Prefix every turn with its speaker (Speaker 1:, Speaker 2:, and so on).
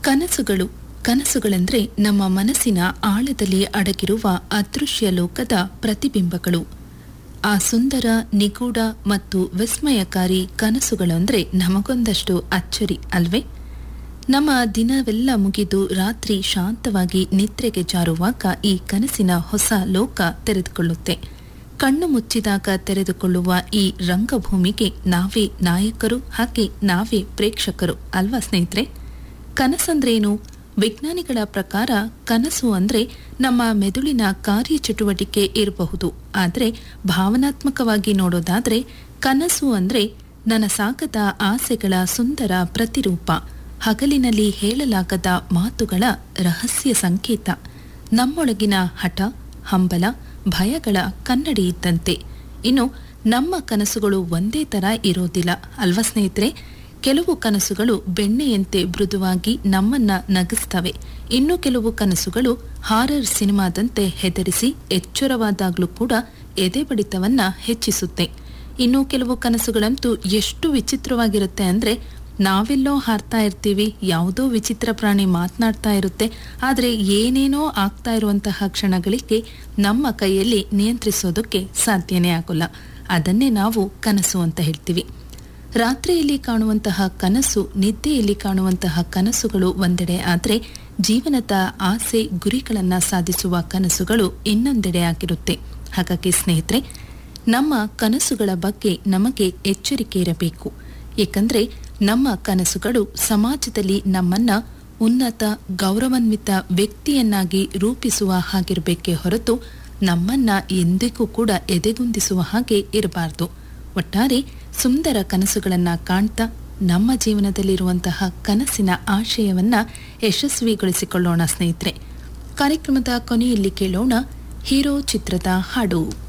Speaker 1: ಕನಸುಗಳು ಕನಸುಗಳೆಂದರೆ ನಮ್ಮ ಮನಸ್ಸಿನ ಆಳದಲ್ಲಿ ಅಡಗಿರುವ ಅದೃಶ್ಯ ಲೋಕದ ಪ್ರತಿಬಿಂಬಗಳು ಆ ಸುಂದರ ನಿಗೂಢ ಮತ್ತು ವಿಸ್ಮಯಕಾರಿ ಕನಸುಗಳಂದ್ರೆ ನಮಗೊಂದಷ್ಟು ಅಚ್ಚರಿ ಅಲ್ವೇ ನಮ್ಮ ದಿನವೆಲ್ಲ ಮುಗಿದು ರಾತ್ರಿ ಶಾಂತವಾಗಿ ನಿದ್ರೆಗೆ ಜಾರುವಾಗ ಈ ಕನಸಿನ ಹೊಸ ಲೋಕ ತೆರೆದುಕೊಳ್ಳುತ್ತೆ ಕಣ್ಣು ಮುಚ್ಚಿದಾಗ ತೆರೆದುಕೊಳ್ಳುವ ಈ ರಂಗಭೂಮಿಗೆ ನಾವೇ ನಾಯಕರು ಹಾಗೆ ನಾವೇ ಪ್ರೇಕ್ಷಕರು ಅಲ್ವಾ ಸ್ನೇಹಿತರೆ ಕನಸಂದ್ರೇನು ವಿಜ್ಞಾನಿಗಳ ಪ್ರಕಾರ ಕನಸು ಅಂದ್ರೆ ನಮ್ಮ ಮೆದುಳಿನ ಕಾರ್ಯಚಟುವಟಿಕೆ ಇರಬಹುದು ಆದರೆ ಭಾವನಾತ್ಮಕವಾಗಿ ನೋಡೋದಾದ್ರೆ ಕನಸು ಅಂದ್ರೆ ನನಸಾಗದ ಆಸೆಗಳ ಸುಂದರ ಪ್ರತಿರೂಪ ಹಗಲಿನಲ್ಲಿ ಹೇಳಲಾಗದ ಮಾತುಗಳ ರಹಸ್ಯ ಸಂಕೇತ ನಮ್ಮೊಳಗಿನ ಹಠ ಹಂಬಲ ಭಯಗಳ ಕನ್ನಡಿ ಇದ್ದಂತೆ ಇನ್ನು ನಮ್ಮ ಕನಸುಗಳು ಒಂದೇ ತರ ಇರೋದಿಲ್ಲ ಅಲ್ವಾ ಸ್ನೇಹಿತರೆ ಕೆಲವು ಕನಸುಗಳು ಬೆಣ್ಣೆಯಂತೆ ಮೃದುವಾಗಿ ನಮ್ಮನ್ನ ನಗಿಸ್ತವೆ ಇನ್ನು ಕೆಲವು ಕನಸುಗಳು ಹಾರರ್ ಸಿನಿಮಾದಂತೆ ಹೆದರಿಸಿ ಎಚ್ಚರವಾದಾಗ್ಲೂ ಕೂಡ ಎದೆ ಬಡಿತವನ್ನ ಹೆಚ್ಚಿಸುತ್ತೆ ಇನ್ನು ಕೆಲವು ಕನಸುಗಳಂತೂ ಎಷ್ಟು ವಿಚಿತ್ರವಾಗಿರುತ್ತೆ ಅಂದ್ರೆ ನಾವೆಲ್ಲೋ ಹಾರ್ತಾ ಇರ್ತೀವಿ ಯಾವುದೋ ವಿಚಿತ್ರ ಪ್ರಾಣಿ ಮಾತನಾಡ್ತಾ ಇರುತ್ತೆ ಆದರೆ ಏನೇನೋ ಆಗ್ತಾ ಇರುವಂತಹ ಕ್ಷಣಗಳಿಗೆ ನಮ್ಮ ಕೈಯಲ್ಲಿ ನಿಯಂತ್ರಿಸೋದಕ್ಕೆ ಸಾಧ್ಯನೇ ಆಗೋಲ್ಲ ಅದನ್ನೇ ನಾವು ಕನಸು ಅಂತ ಹೇಳ್ತೀವಿ ರಾತ್ರಿಯಲ್ಲಿ ಕಾಣುವಂತಹ ಕನಸು ನಿದ್ದೆಯಲ್ಲಿ ಕಾಣುವಂತಹ ಕನಸುಗಳು ಒಂದೆಡೆ ಆದರೆ ಜೀವನದ ಆಸೆ ಗುರಿಗಳನ್ನು ಸಾಧಿಸುವ ಕನಸುಗಳು ಇನ್ನೊಂದೆಡೆ ಆಗಿರುತ್ತೆ ಹಾಗಾಗಿ ಸ್ನೇಹಿತರೆ ನಮ್ಮ ಕನಸುಗಳ ಬಗ್ಗೆ ನಮಗೆ ಎಚ್ಚರಿಕೆ ಇರಬೇಕು ಏಕೆಂದರೆ ನಮ್ಮ ಕನಸುಗಳು ಸಮಾಜದಲ್ಲಿ ನಮ್ಮನ್ನ ಉನ್ನತ ಗೌರವಾನ್ವಿತ ವ್ಯಕ್ತಿಯನ್ನಾಗಿ ರೂಪಿಸುವ ಹಾಗಿರಬೇಕೇ ಹೊರತು ನಮ್ಮನ್ನ ಎಂದಿಗೂ ಕೂಡ ಎದೆಗುಂದಿಸುವ ಹಾಗೆ ಇರಬಾರ್ದು ಒಟ್ಟಾರೆ ಸುಂದರ ಕನಸುಗಳನ್ನ ಕಾಣ್ತಾ ನಮ್ಮ ಜೀವನದಲ್ಲಿರುವಂತಹ ಕನಸಿನ ಆಶಯವನ್ನ ಯಶಸ್ವಿಗೊಳಿಸಿಕೊಳ್ಳೋಣ ಸ್ನೇಹಿತರೆ ಕಾರ್ಯಕ್ರಮದ ಕೊನೆಯಲ್ಲಿ ಕೇಳೋಣ ಹೀರೋ ಚಿತ್ರದ ಹಾಡು